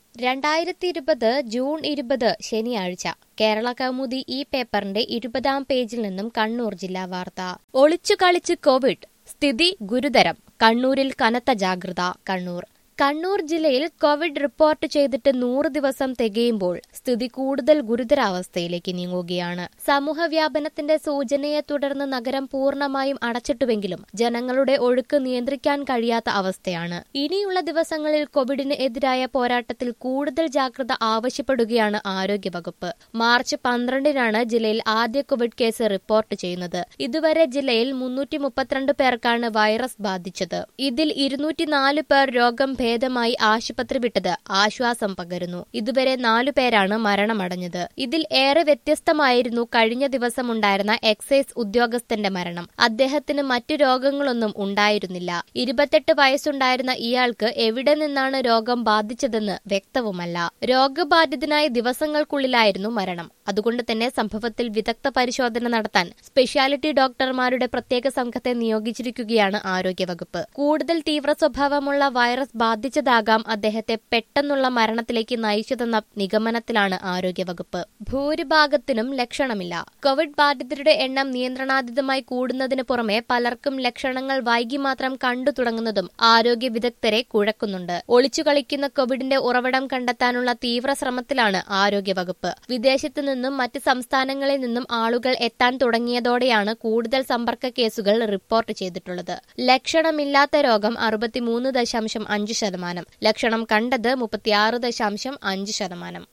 രണ്ടായിരത്തി ഇരുപത് ജൂൺ ഇരുപത് ശനിയാഴ്ച കേരള കൗമുദി ഈ പേപ്പറിന്റെ ഇരുപതാം പേജിൽ നിന്നും കണ്ണൂർ ജില്ലാ വാർത്ത ഒളിച്ചു കളിച്ച് കോവിഡ് സ്ഥിതി ഗുരുതരം കണ്ണൂരിൽ കനത്ത ജാഗ്രത കണ്ണൂർ കണ്ണൂർ ജില്ലയിൽ കോവിഡ് റിപ്പോർട്ട് ചെയ്തിട്ട് നൂറ് ദിവസം തികയുമ്പോൾ സ്ഥിതി കൂടുതൽ ഗുരുതരാവസ്ഥയിലേക്ക് നീങ്ങുകയാണ് സമൂഹ വ്യാപനത്തിന്റെ സൂചനയെ തുടർന്ന് നഗരം പൂർണ്ണമായും അടച്ചിട്ടുവെങ്കിലും ജനങ്ങളുടെ ഒഴുക്ക് നിയന്ത്രിക്കാൻ കഴിയാത്ത അവസ്ഥയാണ് ഇനിയുള്ള ദിവസങ്ങളിൽ കോവിഡിന് എതിരായ പോരാട്ടത്തിൽ കൂടുതൽ ജാഗ്രത ആവശ്യപ്പെടുകയാണ് ആരോഗ്യവകുപ്പ് മാർച്ച് പന്ത്രണ്ടിനാണ് ജില്ലയിൽ ആദ്യ കോവിഡ് കേസ് റിപ്പോർട്ട് ചെയ്യുന്നത് ഇതുവരെ ജില്ലയിൽ മുന്നൂറ്റി മുപ്പത്തിരണ്ട് പേർക്കാണ് വൈറസ് ബാധിച്ചത് ഇതിൽ ഇരുന്നൂറ്റിനാല് പേർ രോഗം ഭേദമായി ആശുപത്രി വിട്ടത് ആശ്വാസം പകരുന്നു ഇതുവരെ നാലു പേരാണ് മരണമടഞ്ഞത് ഇതിൽ ഏറെ വ്യത്യസ്തമായിരുന്നു കഴിഞ്ഞ ദിവസമുണ്ടായിരുന്ന എക്സൈസ് ഉദ്യോഗസ്ഥന്റെ മരണം അദ്ദേഹത്തിന് മറ്റു രോഗങ്ങളൊന്നും ഉണ്ടായിരുന്നില്ല ഇരുപത്തെട്ട് വയസ്സുണ്ടായിരുന്ന ഇയാൾക്ക് എവിടെ നിന്നാണ് രോഗം ബാധിച്ചതെന്ന് വ്യക്തവുമല്ല രോഗബാധിതനായ ദിവസങ്ങൾക്കുള്ളിലായിരുന്നു മരണം അതുകൊണ്ട് തന്നെ സംഭവത്തിൽ വിദഗ്ധ പരിശോധന നടത്താൻ സ്പെഷ്യാലിറ്റി ഡോക്ടർമാരുടെ പ്രത്യേക സംഘത്തെ നിയോഗിച്ചിരിക്കുകയാണ് ആരോഗ്യവകുപ്പ് കൂടുതൽ തീവ്ര സ്വഭാവമുള്ള വൈറസ് ബാധിച്ചതാകാം അദ്ദേഹത്തെ പെട്ടെന്നുള്ള മരണത്തിലേക്ക് നയിച്ചതെന്ന നിഗമനത്തിലാണ് ആരോഗ്യവകുപ്പ് ഭൂരിഭാഗത്തിനും ലക്ഷണമില്ല കോവിഡ് ബാധിതരുടെ എണ്ണം നിയന്ത്രണാതീതമായി കൂടുന്നതിന് പുറമെ പലർക്കും ലക്ഷണങ്ങൾ വൈകി മാത്രം കണ്ടു തുടങ്ങുന്നതും ആരോഗ്യ വിദഗ്ധരെ കുഴക്കുന്നുണ്ട് ഒളിച്ചു കളിക്കുന്ന കോവിഡിന്റെ ഉറവിടം കണ്ടെത്താനുള്ള തീവ്ര ശ്രമത്തിലാണ് ആരോഗ്യവകുപ്പ് വിദേശത്ത് നിന്നും മറ്റ് സംസ്ഥാനങ്ങളിൽ നിന്നും ആളുകൾ എത്താൻ തുടങ്ങിയതോടെയാണ് കൂടുതൽ സമ്പർക്ക കേസുകൾ റിപ്പോർട്ട് ചെയ്തിട്ടുള്ളത് ലക്ഷണമില്ലാത്ത രോഗം അറുപത്തിമൂന്ന് ദശാംശം അഞ്ച് ശതമാനം ലക്ഷണം കണ്ടത് മുപ്പത്തിയാറ് ദശാംശം അഞ്ച് ശതമാനം